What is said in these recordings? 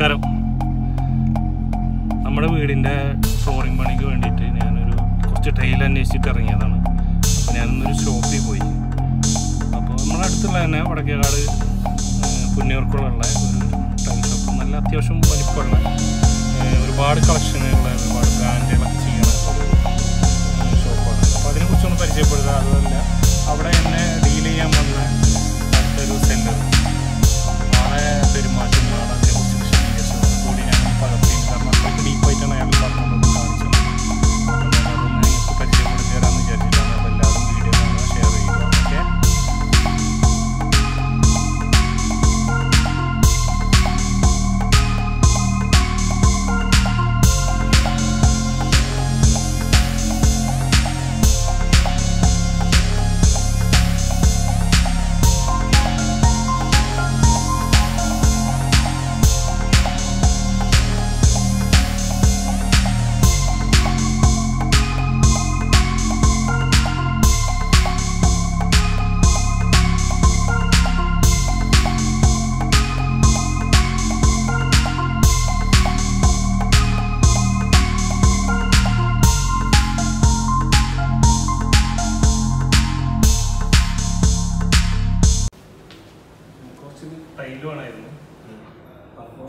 നമസ്കാരം നമ്മുടെ വീടിൻ്റെ ഫ്ലോറിംഗ് പണിക്ക് വേണ്ടിയിട്ട് ഞാനൊരു കുറച്ച് ടൈൽ അന്വേഷിച്ചിട്ട് ഇറങ്ങിയതാണ് അപ്പോൾ ഞാനൊന്നൊരു ഷോപ്പിൽ പോയി അപ്പോൾ നമ്മുടെ അടുത്തുള്ള തന്നെ വടക്കേകാട് പുന്നൂർക്കുള്ള ഒരു ടൈൽ ഷോപ്പ് നല്ല അത്യാവശ്യം വലിപ്പമുള്ള ഏഹ്, ഒരുപാട് കളക്ഷനുകളുള്ള ഒരുപാട് ബ്രാൻഡുകളൊക്കെ ചെയ്യണ ഒരു ഷോപ്പാണ് അപ്പോൾ അതിനെക്കുറിച്ചൊന്ന് പരിചയപ്പെടുത്തുക അതുമല്ല അവിടെ എന്നെ ഡീൽ ചെയ്യാൻ വന്ന അടുത്തൊരു സെല്ലർ ആളെ പെരുമാറ്റം ആളെ അതിനെക്കുറിച്ച് വിശദീകരിച്ചത് കൂടി ഞാൻ പകർത്തി കാരണം അത്രയ്ക്ക് ഡീപ്പായിട്ടാണ് അയാൾ പറഞ്ഞത് കാണിച്ചത് അപ്പോൾ ഞാൻ അതൊന്ന് നിങ്ങൾക്ക് പരിചയപ്പെടുത്തി തരാമെന്ന് വിചാരിച്ചിട്ടാണ് അപ്പോൾ എല്ലാവരും വീഡിയോ കാണുക ഷെയർ ചെയ്യുക ഓക്കെ കുറച്ച് ടൈല് വേണമായിരുന്നു അപ്പോൾ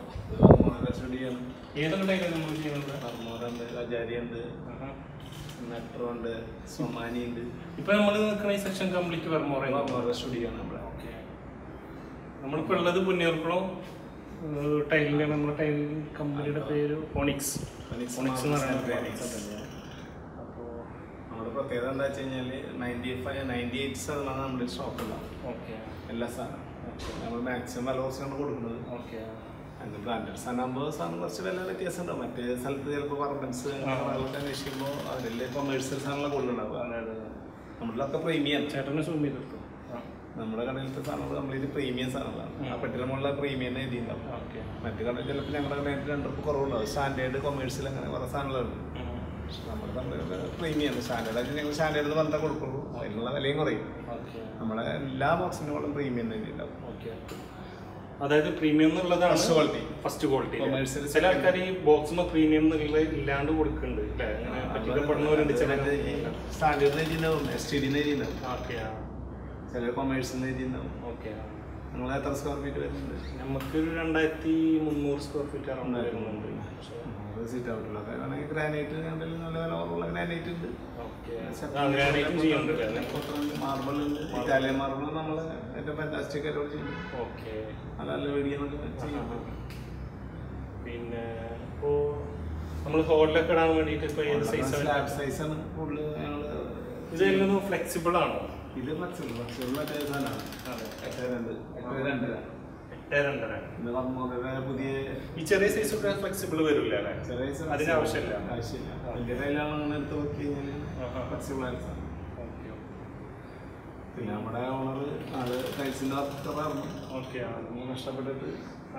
ഏതൊക്കെ ടൈലാണ് നമ്മൾ ചെയ്യുന്നത് അജാരിയുണ്ട് ആഹാ. മെട്രോ ഉണ്ട് സൊമാനി ഉണ്ട് ഇപ്പൊ നമ്മൾ നിൽക്കുന്ന ഈ സെക്ഷൻ കംപ്ലീറ്റ് വെർമോറ സ്റ്റുഡിയോ ആണ് നമ്മുടെ ഓക്കെ നമ്മളിപ്പോൾ ഉള്ളത് പുന്നേർക്കുളം ടൈലിൻ്റെ നമ്മുടെ ടൈൽ കമ്പനിയുടെ പേര് ഫോണിക്സ് ഫോണിക്സ് എന്ന് പറയുന്നത് അപ്പോൾ നമ്മുടെ പ്രത്യേകത എന്താ വെച്ച് കഴിഞ്ഞാൽ നയൻറ്റി ഫൈവ് നയൻറ്റി എയ്റ്റ് ശതമാനം നമ്മുടെ സ്റ്റോക്ക് ഉണ്ടാവും ഓക്കെ എല്ലാ സാധനം നമ്മൾ മാക്സിമം വില കുറച്ചാണ് കൊടുക്കുന്നത് ഓക്കെ അതിന് ബ്രാൻഡഡ് സാധനമാകുമ്പോൾ സാധനം കുറച്ച് വില വ്യത്യാസം ഉണ്ടാവും മറ്റേ സ്ഥലത്ത് ചിലപ്പോൾ പറമ്പൻസ് ആളുകളൊക്കെ അന്വേഷിക്കുമ്പോൾ അവരെല്ലാം കൊമേഴ്സ്യൽ സാധനങ്ങളെ കൂടുതലുണ്ടാവുക അതായത് നമ്മളിലൊക്കെ പ്രീമിയം ചേട്ടനെ സൂം ചെയ്തിട്ടു നമ്മുടെ കടയിലത്തെ സാധനങ്ങൾ കംപ്ലീറ്റ് പ്രീമിയം സാധനങ്ങളാണ് ആ പെട്ടിയുടെ മുകളിലെ പ്രീമിയം എഴുതിയിട്ടുണ്ടാവും ഓക്കെ മറ്റു കടയിൽ ചിലപ്പോൾ ഞങ്ങളുടെ കടയിൽ രണ്ട് റുപ്പ് കുറവുണ്ടാവും സ്റ്റാൻഡേർഡ് കൊമേഴ്സ്യൽ അങ്ങനെ കുറേ സാധനങ്ങളുണ്ട് പക്ഷെ നമ്മുടെ കമ്പനിയുടെ പ്രീമിയം സ്റ്റാൻഡേർഡ് ആയിട്ട് ഞങ്ങൾ സ്റ്റാൻഡേർഡ് എന്ന് പറഞ്ഞാൽ കൊടുക്കുള്ളൂ അതിനുള്ള വിലയും കുറയും ഓക്കെ നമ്മളെ എല്ലാ ബോക്സിൻ്റെ മുകളിലും പ്രീമിയം എഴുതിയിട്ടുണ്ടാവും ഓക്കെ അതായത് പ്രീമിയം എന്നുള്ളതാണ് first quality first quality Commercial ചില ആൾക്കാർ ഈ ബോക്സ് പ്രീമിയം എന്നുള്ള ഇല്ലാണ്ട് കൊടുക്കുന്നുണ്ട് അല്ലേ അങ്ങനെ പറ്റിക്കപ്പെടുന്നവരുണ്ട് ചില സ്റ്റാൻഡേർഡ് എഴുതിയിട്ടുണ്ടാവും എസ് ടി ഡി എഴുതിയിട്ടുണ്ടാവും ഓക്കെ ചില കൊമേഴ്സിൽ എഴുതിയിട്ടുണ്ടാവും ഓക്കെ നിങ്ങൾ എത്ര സ്ക്വയർ ഫീറ്റ് വരുന്നുണ്ട് നമുക്കൊരു രണ്ടായിരത്തി മുന്നൂറ് സ്ക്വയർ ഫീറ്റ് അറൗണ്ട് വരുന്നുണ്ട് സീറ്റ് ഔട്ടിലൊക്കെ വേണമെങ്കിൽ ഗ്രാനൈറ്റ് കണ്ടെങ്കിൽ നല്ല വില കുറവുള്ള ഗ്രാനൈറ്റ് ഉണ്ട് ഓക്കെ ഗ്രാനൈറ്റും ചെയ്യുന്നുണ്ട് അല്ലേ മാർബിൾ ഉണ്ട് ഇറ്റാലിയൻ മാർബിൾ നമ്മൾ ഏറ്റവും ഫാന്റാസ്റ്റിക് ആയിട്ട് ചെയ്യും ഓക്കെ നല്ല നല്ല മേടിക്കാനൊക്കെ ചെയ്യും പിന്നെ ഇപ്പോൾ നമ്മൾ ഹോളിലൊക്കെ ഇടാൻ വേണ്ടിയിട്ട് ഇപ്പോൾ ഏത് സൈസ് സ്ലാബ് സൈസാണ് കൂടുതൽ ഞങ്ങൾ ഇത് എല്ലാം ഫ്ലെക്സിബിൾ ആണോ ഇത് ഫ്ലെക്സിബിൾ ഫ്ലെക്സിബിൾ മറ്റേ സാധനമാണ് അതെ എട്ട് രണ്ട് എട്ട് രണ്ടര എട്ട് രണ്ടര ഇത് കർമ്മോദയുടെ പുതിയ ഈ ചെറിയ സൈസ് ഒക്കെ ഫ്ലെക്സിബിൾ വരില്ല അല്ലേ ചെറിയ size അതിന് ആവശ്യമില്ല ആവശ്യമില്ല വലിയ കയ്യിലാണ് അങ്ങനെ എടുത്ത് വർക്ക് കഴിഞ്ഞാൽ ആഹാ. ഫ്ലെക്സിബിൾ ആയിട്ട് സാധനം ഓക്കെ പിന്നെ നമ്മുടെ ഓണർ ആള് ടൈൽസിന്റെ വർക്കറായിരുന്നു ഓക്കെ നമ്മൾ കഷ്ടപ്പെട്ടിട്ട്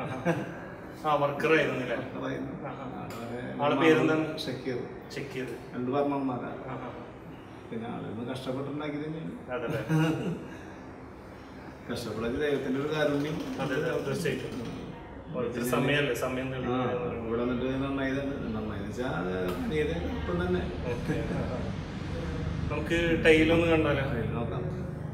ആ വർക്കർ ആയിരുന്നില്ലേ പറയുന്നു ആഹാ. ആളെ ആളെ പേരെന്താണ്? ഷക്കീർ ചെക്ക് ചെയ്ത് രണ്ട് പറഞ്ഞമാരാ പിന്നെ ആളൊന്ന് കഷ്ടപ്പെട്ടുണ്ടാക്കി തന്നെയാണ് അതല്ലേ കഷ്ടപ്പെടൽ ദൈവത്തിന്റെ ഒരു കാരുണ്യം അതെ അതെ തീർച്ചയായിട്ടും ഓരോരുത്തർ സമയമല്ലേ സമയം ആ, തെളിയിക്കുക ഇവിടെ വന്നിട്ട് നന്നായി തന്നെ നന്നായി വെച്ചാൽ പണിയത് ഇപ്പം തന്നെ ഓക്കെ നമുക്ക് ടൈലൊന്ന് കണ്ടാലോ അതിൽ നോക്കാം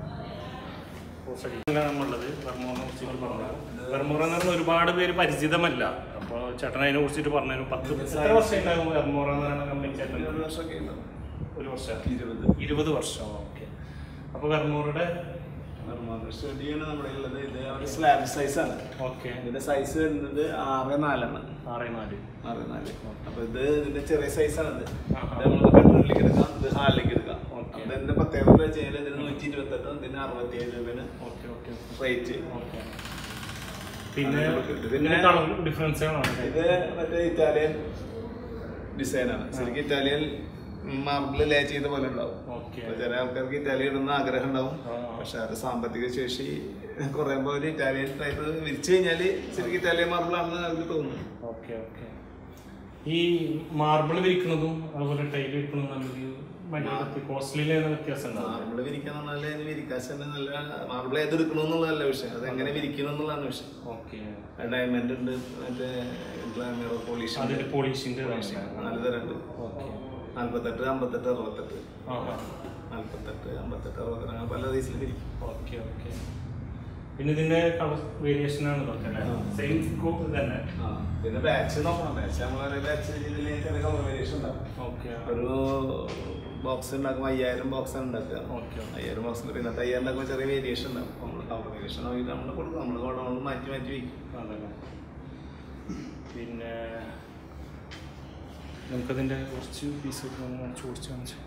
നമ്മളുള്ളത് വെർമോറിനെ കുറിച്ചിട്ട് പറഞ്ഞു വെർമോറ എന്ന് പറഞ്ഞാൽ ഒരുപാട് പേര് പരിചിതമല്ല അപ്പോൾ ചേട്ടൻ അതിനെ കുറിച്ചിട്ട് പറഞ്ഞു പത്ത് എത്ര വർഷം ഉണ്ടാകും വെർമോറ എന്ന് പറയുന്ന കമ്പനി ചേട്ടൻ ഒരു വർഷമൊക്കെ ഉണ്ടാവും ഒരു വർഷം ഇരുപത് ഇരുപത് വർഷം ഓക്കെ അപ്പോൾ വെർമോറുടെ സ്റ്റഡിയാണ് നമ്മുടെ ഉള്ളത് ഇത് ഒരു സ്ലാബ് സൈസാണ് ഓക്കെ ഇതിന്റെ സൈസ് വരുന്നത് ആറ് നാലാണ് ആറ് നാല് ആറ് നാല് അപ്പൊ ഇത് ഇതിന്റെ ചെറിയ സൈസാണ് ഇത് ആഹാ. ഇത് നമുക്ക് ബെഡ്റൂമിലേക്ക് എടുക്കാം ഇത് ഹാളിലേക്ക് എടുക്കാം ഓക്കെ. അപ്പൊ ഇതിന്റെ പ്രത്യേകത എന്താ വെച്ച് കഴിഞ്ഞാൽ ഇതിന് നൂറ്റി ഇരുപത്തെട്ട് ഇതിന് അറുപത്തിയേഴ് രൂപയാണ് ഓക്കെ ഓക്കെ റേറ്റ് ഓക്കെ പിന്നെ പിന്നെ- പിന്നെ കളർ ഡിഫറൻസുകളാണ് ഇത് മറ്റേ ഇറ്റാലിയൻ ഡിസൈനാണ് ശരിക്കും ഇറ്റാലിയൻ മാർബിൾ ലേ ചെയ്ത പോലെ ഉണ്ടാവും ഓക്കെ അപ്പൊ ചില ആൾക്കാർക്ക് ഇറ്റാലിയൻ ഇടുന്ന ആഗ്രഹം ഉണ്ടാവും ആ. പക്ഷെ അത് സാമ്പത്തിക ശേഷി കുറയുമ്പോൾ ഒരു ഇറ്റാലിയൻ ടൈപ്പ് വിരിച്ചു കഴിഞ്ഞാൽ ശരിക്കും ഇറ്റാലിയൻ മാർബിൾ ആണെന്ന് അവർക്ക് തോന്നുന്നു ഓക്കെ ഓക്കെ ഈ മാർബിൾ വിരിക്കുന്നതും അതുപോലെ ടൈൽ വിരിക്കുന്നതും നല്ലൊരു ഭയങ്കര കോസ്റ്റ്ലി വ്യത്യാസം ഉണ്ടാവും മാർബിൾ വിരിക്കാന്ന് പറഞ്ഞാൽ അതിന് വിരിക്കാശ് തന്നെ നല്ല മാർബിൾ ഏതെടുക്കണമെന്നുള്ളതല്ല വിഷയം അത് എങ്ങനെ വിരിക്കണം എന്നുള്ളതാണ് വിഷയം ഓക്കെ ഡയമണ്ട് ഉണ്ട് മറ്റേ ഗ്ലാമറോ പോളിഷ് അതിന്റെ പോളിഷിന്റെ നാല് തരം ഉണ്ട് ഓക്കെ നാല്പത്തെട്ട് അമ്പത്തെട്ട് അറുപത്തെട്ട് ആ ആ നാല്പത്തെട്ട് അമ്പത്തെട്ട് അറുപത്തെട്ട് അങ്ങനെ പല സൈസിൽ വിരിക്കും ഓക്കെ ഓക്കെ പിന്നെ ഇതിന്റെ കളർ വേരിയേഷൻ ആണ് ഇതൊക്കെ അല്ലേ സെയിം തന്നെ ആ പിന്നെ ബാച്ച് നോക്കണം ബാച്ച് നമ്മളൊരു ബാച്ച് ഇതിൽ ചെറിയ കളർ വേരിയേഷൻ ഉണ്ടാവും ഓക്കെ ഒരു ബോക്സ് ഉണ്ടാക്കും അയ്യായിരം ബോക്സ് ഉണ്ടാക്കുക ഓക്കെ അയ്യായിരം ബോക്സിൽ പിന്നെ അയ്യായിരം ഉണ്ടാക്കുമ്പോൾ ചെറിയ വേരിയേഷൻ ഉണ്ടാവും നമ്മൾ കളർ വേരിയേഷൻ നോക്കിയിട്ട് നമ്മൾ കൊടുക്കും നമ്മൾ ഗോഡൗണിൽ മാറ്റി മാറ്റി വയ്ക്കും അതല്ലേ പിന്നെ നമുക്കതിൻ്റെ കുറച്ച് പീസ് കാണിച്ചു കുറച്ച് കാണിച്ചു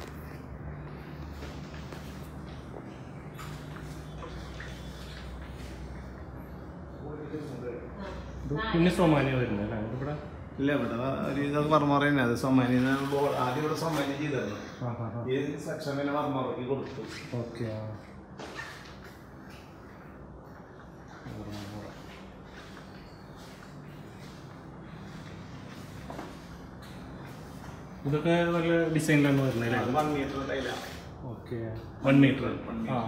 ഇത് പിന്നെ സോമാനിയ വരുന്നത് അല്ലേ ഇവിടെ ഇല്ല ഇവിടെ ഒരു ഇതൊക്കെ മർമറ തന്നെ അത് സൊമാനി ആദ്യം ഇവിടെ സൊമാനി ചെയ്തായിരുന്നു ആ ഹാ ഹാ ഈ സെക്ഷൻ പിന്നെ മർമറയ്ക്ക് കൊടുത്തു ഓക്കെ ഇതൊക്കെ നല്ല ഡിസൈനിലാണ് വരുന്നത് അല്ലേ അത് വൺ മീറ്റർ ടൈലാണ് ഓക്കെ വൺ മീറ്റർ ആ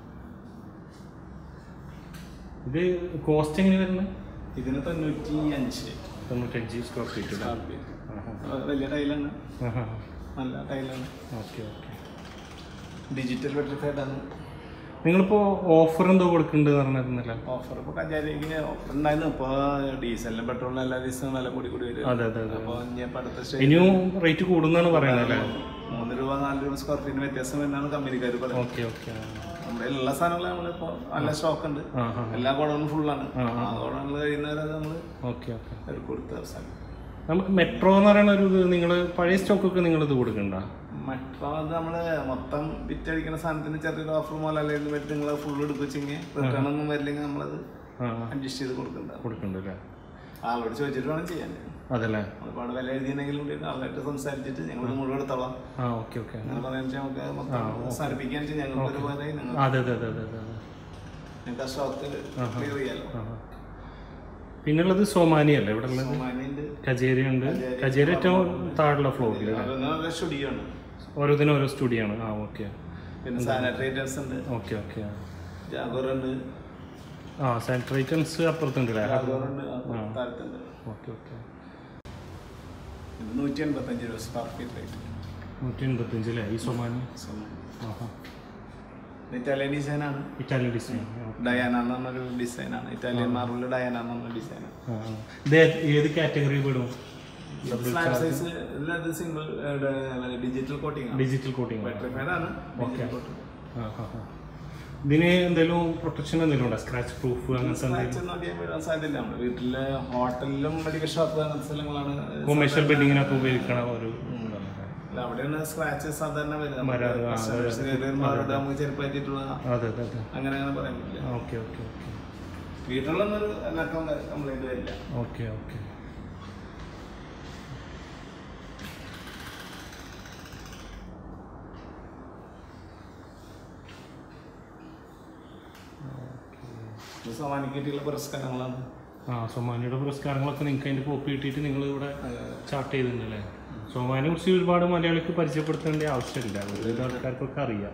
ഇത് കോസ്റ്റ് എങ്ങനെ വരുന്നത് ഇതിന് തൊണ്ണൂറ്റി അഞ്ച് തൊണ്ണൂറ്റഞ്ച് സ്ക്വയർ ഫീറ്റ് അല്ലേ വലിയ ടൈലാണ് നല്ല ടൈലാണ് ഓക്കെ ഓക്കെ ഡിജിറ്റൽ വെട്രിഫൈഡ് ആണ് നിങ്ങളിപ്പോൾ ഓഫർ എന്തോ കൊടുക്കുന്നുണ്ട് പറഞ്ഞിരുന്നില്ല ഓഫർ ഇപ്പോൾ കഞ്ചാരിക്ക് ഓഫർ ഉണ്ടായിരുന്നു ഇപ്പോൾ ഡീസലിനും പെട്രോളിനും എല്ലാ ദിവസവും വില കൂടി കൂടി വരും അതെ അതെ അതെ അപ്പോൾ ഇനി ഇപ്പോൾ അടുത്ത സ്റ്റേജ് ഇനിയും റേറ്റ് കൂടുന്നാണ് പറയുന്നത് അല്ലേ മൂന്ന് രൂപ നാല് രൂപ സ്ക്വയർ ഫീറ്റിന് വ്യത്യാസം എന്നാണ് കമ്പനിക്കാർ പറയുന്നത് ഓക്കെ ഓക്കെ നമ്മുടെ എല്ലാ സാധനങ്ങളും നമ്മളിപ്പോൾ നല്ല സ്റ്റോക്ക് ഉണ്ട് ആ ആ എല്ലാ ഗോഡൗണും ഫുള്ളാണ് ആ, ആ ഗോഡൗണിൽ കഴിയുന്നവരെ നമ്മൾ ഓക്കെ ഓക്കെ അവർ കൊടുത്ത് അവസാനം നമുക്ക് മെട്രോ എന്ന് പറയുന്ന ഒരു ഇത് നിങ്ങൾ പഴയ സ്റ്റോക്കൊക്കെ നിങ്ങൾ ഇത് കൊടുക്കണ്ട മറ്റോ അത് നമ്മൾ മൊത്തം വിറ്റഴിക്കുന്ന സാധനത്തിന് ചെറിയൊരു ഓഫർ പോലെ അല്ലെങ്കിൽ പറ്റി നിങ്ങൾ ഫുൾ എടുക്കുവെച്ചെങ്കിൽ റിട്ടേൺ ഒന്നും വരില്ലെങ്കിൽ നമ്മളത് ആ അഡ്ജസ്റ്റ് ചെയ്ത് കൊടുക്കണ്ട കൊടുക്കണ്ട അല്ലേ ആളോട് ചോദിച്ചിട്ട് വേണം ചെയ്യാൻ അതല്ലേ ഒരുപാട് വില എഴുതിയെങ്കിലും കൂടി ആളായിട്ട് സംസാരിച്ചിട്ട് ഞങ്ങൾ മുഴുവൻ എടുത്തോളാം ആ ഓക്കെ ഓക്കെ അങ്ങനെ പറയാന്ന് വെച്ചാൽ നമുക്ക് മൊത്തം സാധിപ്പിക്കാൻ വെച്ചാൽ ഞങ്ങൾക്ക് ഒരുപോലെ നിങ്ങൾ അതെ അതെ അതെ അതെ അതെ അതെ ഞങ്ങൾക്ക് ആ സ്റ്റോക്ക് ക്ലിയർ ചെയ്യാലോ ആ ആ. പിന്നുള്ളത് സോമാനി അല്ലേ ഇവിടെ ഉള്ളത് സോമാനിയുണ്ട് കജേരി ഉണ്ട് കജേരി ഏറ്റവും താഴെയുള്ള ഫ്ലോറിൽ അതൊന്നും സ്റ്റുഡിയോ ആണ് ഓരോന്നിനും ഓരോ സ്റ്റുഡിയോ ആണ് ആ ഓക്കെ പിന്നെ സാനിറ്ററി ഐറ്റംസ് ഉണ്ട് ഓക്കെ ഓക്കെ ജാഗോർ ഉണ്ട് ആ സാനിറ്ററി ഐറ്റംസ് അപ്പുറത്തുണ്ട് അല്ലേ ജാഗോർ ഉണ്ട് താഴത്തുണ്ട് ഓക്കെ ഓക്കെ ഇത് നൂറ്റി എൺപത്തഞ്ച് രൂപ സ്ക്വയർ ഫീറ്റ് റേറ്റ് നൂറ്റി എൺപത്തഞ്ച് അല്ലേ ഈ സോമാനി ആ ആ ഇറ്റാലിയൻ ഡിസൈൻ ആണ് ഇറ്റാലിയൻ ഡിസൈൻ ഡയാന എന്ന് പറഞ്ഞൊരു ഡിസൈൻ ആണ് ഇറ്റാലിയൻ മാർബിളിൽ ഡയാന എന്ന് പറഞ്ഞ ഡിസൈൻ ആണ് ആ ആ. ഇത് ഏത് ഏത് കാറ്റഗറി പെടും സ്ലാബ് സൈസ് ഇതിലത് സിംഗിൾ ഡിജിറ്റൽ കോട്ടിംഗ് ആണ് ഡിജിറ്റൽ കോട്ടിംഗ് പെട്രിഫൈഡ് ആണ് Okay. digital coating. ആ ആ ആ ഇതിന് എന്തെങ്കിലും പ്രൊട്ടക്ഷൻ എന്തെങ്കിലും ഉണ്ടോ സ്ക്രാച്ച് പ്രൂഫ് അങ്ങനത്തെ എന്തെങ്കിലും Scratch ഒന്നും അധികം വീഴാൻ സാധ്യതയില്ല നമ്മുടെ വീട്ടിലെ ഹോട്ടലിലും മെഡിക്കൽ ഷോപ്പ് അങ്ങനത്തെ സ്ഥലങ്ങളാണ് കൊമേഴ്ഷ്യൽ ബിൽഡിങ്ങിനൊക്കെ ഉപയോഗിക്കണ ഒരു അല്ല, അവിടെയാണ് സ്ക്രാച്ച് സാധാരണ വരുന്നത് വരാറ്, ആ, നമുക്ക് customers കയറി വരുമ്പോൾ അവരോട് നമുക്ക് ചെരുപ്പ് പറ്റിയിട്ടുള്ള അതെ അതെ അതെ അങ്ങനെ അങ്ങനെ പറയാൻ പറ്റില്ല ഓക്കെ ഓക്കെ ഓക്കെ വീട്ടിലൊന്നും ഒരു എല്ലാവർക്കും കംപ്ലൈന്റ് വരില്ല ഓക്കെ ഓക്കെ ഇത് സമ്മാനിക്ക് കിട്ടിയുള്ള പുരസ്കാരങ്ങളാണ് ആ സോമാനിയുടെ പുരസ്കാരങ്ങളൊക്കെ നിങ്ങൾക്ക് അതിൻ്റെ കോപ്പി കിട്ടിയിട്ട് നിങ്ങൾ ഇവിടെ ചാർട്ട് ചെയ്തിട്ടുണ്ടല്ലേ സോമാനിയെ കുറിച്ച് ഒരുപാട് മലയാളിക്ക് പരിചയപ്പെടുത്തേണ്ട ആവശ്യമില്ല ഒരുവിധ ആൾക്കാർക്കൊക്കെ അറിയാം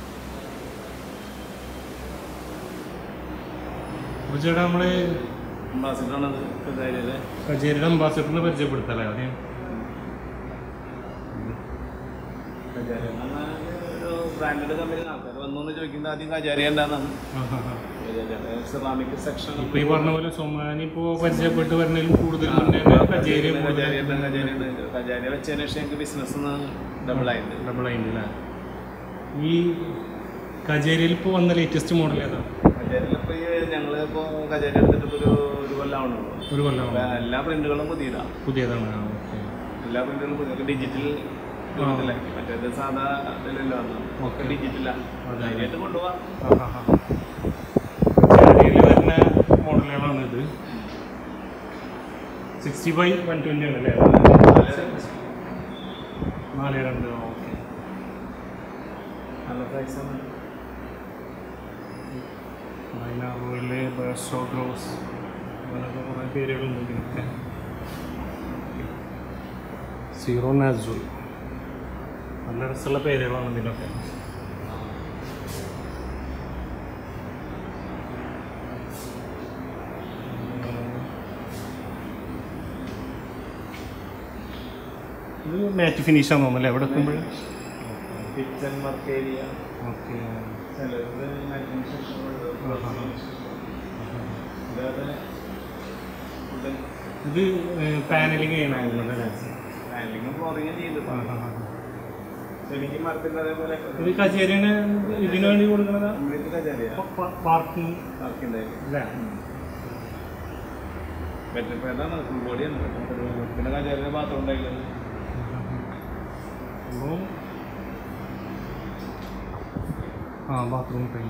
അപ്പോൾ ചേട്ടാ നമ്മൾ അംബാസിഡറാണത് കൃതാരിയല്ലേ കജേരിയുടെ അംബാസിഡറിനെ പരിചയപ്പെടുത്തല്ലേ ആദ്യം കജാരി എന്ന് പറഞ്ഞാൽ ഒരു ബ്രാൻഡഡ് കമ്പനി ആൾക്കാർ വന്നു ചോദിക്കുന്നത് ആദ്യം കജാരി എന്താണെന്നാണ് ആ ആ ആ സെറാമിക് സെക്ഷൻ ഇപ്പൊ ഈ പറഞ്ഞ പോലെ സൊമാനി ഇപ്പോ പരിചയപ്പെട്ട് വരുന്നതിലും കൂടുതൽ മുന്നേ കജേരി കജാരി ഉണ്ട് കജാരി ഉണ്ട് കജാരി വെച്ചതിന് ശേഷം ഞങ്ങൾക്ക് ബിസിനസ് ഡബിൾ ആയിട്ട് ഡബിൾ അല്ലേ ഈ കജേരിയിൽ ഇപ്പോൾ വന്ന ലേറ്റസ്റ്റ് മോഡൽ ഏതാ കജാരിയിൽ ഇപ്പോൾ ഈ ഞങ്ങൾ ഇപ്പോൾ കജാരി എടുത്തിട്ട് ഇപ്പോൾ ഒരു ഒരു കൊല്ലം ആവണുള്ളൂ ഒരു കൊല്ലം അപ്പൊ എല്ലാ പ്രിന്റുകളും പുതിയതാണ് പുതിയതാണ് ആ ഓക്കെ എല്ലാ പ്രിന്റുകളും പുതിയ ഡിജിറ്റൽ രൂപത്തിലാക്കി മറ്റേത് സാധാ ഇതിലല്ലോ ഒക്കെ ഡിജിറ്റലാണ് ധൈര്യമായിട്ട് കൊണ്ടുപോകാം കജേരിയിൽ വരുന്ന മോഡലുകളാണ് ഇത് സിക്സ്റ്റി ബൈ വൺ ട്വൻറ്റി ആണ് അല്ലേ നാല് രണ്ട് ഓക്കെ നല്ല പ്രൈസാണ് മൈനാറുകളിലെ ബേർസോ ഗ്രോസ് അങ്ങനെയൊക്കെ കുറേ പേരുകളുണ്ട് ഇതിനൊക്കെ സീറോ നാസുൽ നല്ല രസമുള്ള പേരുകളാണ് ഇതിനൊക്കെ ഇത് മാറ്റ് ഫിനിഷ് ആണെന്ന് തോന്നുന്നല്ലേ എവിടെ എത്തുമ്പോൾ കിച്ചൺ വർക്ക് ഏരിയ ഓക്കെ ചിലത് ഇതാതെ ഫുഡ് ഇത് പാനലിങ് ചെയ്യണമായിരുന്നല്ലേ ഹാൻഡിലിങ്ങും ഫ്ലോറിങ്ങും ചെയ്തു എനിക്ക് മരത്തിൻ്റെ അതേപോലെ ഇത് കച്ചേരിന് ഇതിനു വേണ്ടി കൊടുക്കണതാ കംപ്ലീറ്റ് കജാരിയ പാർക്കിംഗ് വർക്കുണ്ടായിരുന്നു അല്ലേ ബെറ്റർ പേരാണ് ഫുൾ ബോഡിയാണ് പിന്നെ കജാരിയുടെ ബാത്റൂം ഉണ്ടായിരുന്നത് അപ്പോൾ ആ ബാത്റൂം കഴിഞ്ഞു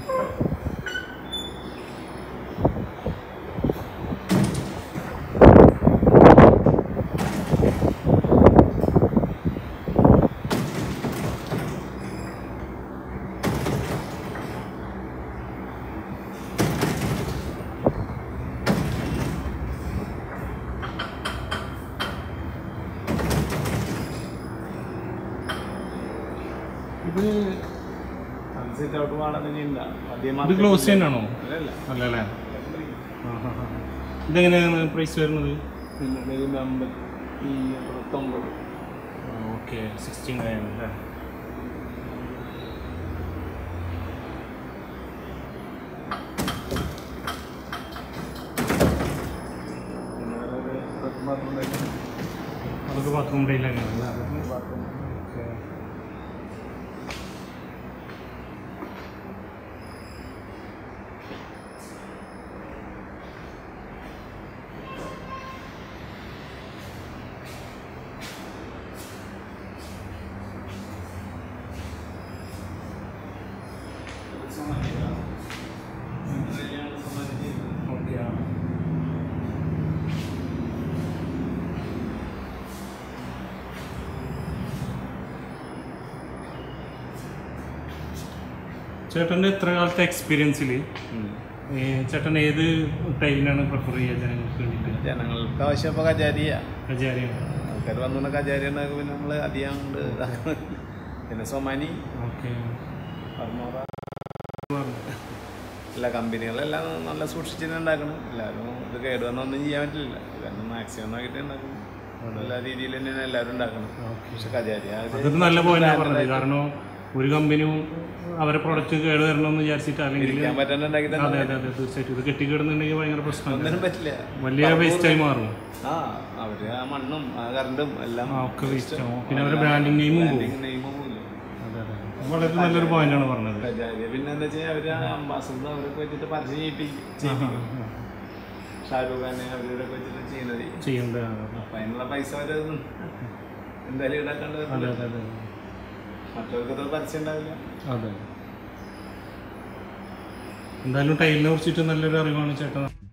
ഇത് സൺസെറ്റ് ഔട്ട് വേണമെന്ന് ഇല്ല അധികം ഇത് ക്ലോസ് ചെയ്യാനാണോ അല്ലല്ല അല്ലല്ലേ ആ ആ ആ ഇതെങ്ങനെയാണ് പ്രൈസ് വരുന്നത് പിന്നെ ഇതിൻ്റെ അമ്പത്തി അറുപത്തൊമ്പത് ഓക്കെ സിക്സ്റ്റീൻ നയൻ അല്ലേ പിന്നെ വേറെ ഒരു ബാത്റൂം ഉണ്ടായിരുന്നു അതൊക്കെ ബാത്റൂം ഡേയിൽ തന്നെയാണ് അല്ലേ ബാത്റൂം ഓക്കെ ഓക്കെ ആ ചേട്ടൻ്റെ എത്ര കാലത്തെ എക്സ്പീരിയൻസിൽ ചേട്ടൻ ഏത് ടൈലിനാണ് പ്രിഫർ ചെയ്യുക ജനങ്ങൾക്ക് വേണ്ടിയിട്ട് ജനങ്ങൾക്ക് ആവശ്യം ഇപ്പോൾ കജാരിയ കജാരിയാണ് ആൾക്കാർ വന്നുകൊണ്ട് കജാരി ഉണ്ടാക്കും പിന്നെ നമ്മൾ അധികം ഉണ്ട് പിന്നെ സൊമാനി ഓക്കെ അർമോറ എല്ലാ കമ്പനികളെല്ലാം നല്ല സൂക്ഷിച്ചിട്ട് ഉണ്ടാക്കണം എല്ലാവരും ഇത് കേടുവന്നൊന്നും ചെയ്യാൻ പറ്റില്ല ഇതൊന്നും മാക്സിമം നോക്കിയിട്ട് ഉണ്ടാക്കണം എല്ലാ രീതിയിൽ തന്നെയാണ് എല്ലാവരും ഉണ്ടാക്കണം ഓക്കെ പക്ഷെ കജാരി അത് അതൊരു നല്ല പോയിന്റാണ് പറഞ്ഞത് കാരണം ഒരു കമ്പനിയും അവരെ പ്രൊഡക്റ്റ് കേട് വരണമെന്ന് വിചാരിച്ചിട്ട് അല്ലെങ്കിൽ ഇരിക്കാൻ പറ്റാണ്ട് ഉണ്ടാക്കി തന്നെ അതെ അതെ അതെ തീർച്ചയായിട്ടും ഇത് കെട്ടിക്കിടുന്നുണ്ടെങ്കിൽ ഭയങ്കര പ്രശ്നമാണ് ഒന്നിനും പറ്റില്ല വലിയ വേസ്റ്റായി മാറും ആ അവര് ആ മണ്ണും ആ കറണ്ടും എല്ലാം ആ ഒക്കെ വേസ്റ്റ് ആവും പിന്നെ അവരുടെ ബ്രാൻഡിങ് നെയിമും പോകും നെയ്മും പോലും അതെ അതെ അത് വളരെ നല്ലൊരു പോയിന്റാണ് പറഞ്ഞത് കജാരി പിന്നെ എന്താ വെച്ചാൽ അവര് അംബാസഡർ അവരൊക്കെ വെച്ചിട്ട് പരസ്യം ചെയ്യിപ്പിക്കും ഷാരൂഖ് ഖാനെ അവരൊക്കെ വെച്ചിട്ട് ചെയ്യുന്നത് ചെയ്യേണ്ടതാണ് അപ്പൊ അതിനുള്ള പൈസ അവര് എന്തായാലും ഈടാക്കേണ്ടത് അതെ അതെ അതെ മറ്റവർക്ക് പരസ്യം ഉണ്ടാവില്ല അതെ എന്തായാലും ടൈലിനെ കുറിച്ചിട്ട് നല്ലൊരു അറിവാണ് ചേട്ടൻ